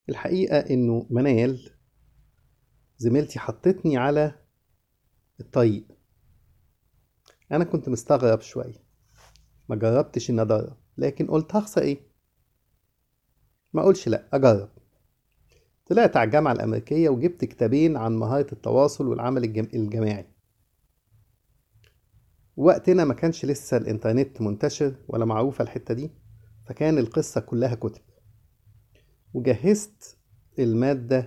الحقيقة إنه منال زميلتي حطتني على الطريق أنا كنت مستغرب شوية ما جربتش إني أدرب لكن قلت هخسر إيه ما أقولش لأ أجرب طلعت على الجامعة الأمريكية وجبت كتابين عن مهارة التواصل والعمل الجم... الجماعي وقتنا ما كانش لسه الإنترنت منتشر ولا معروفة الحتة دي فكان القصة كلها كتب وجهزت المادة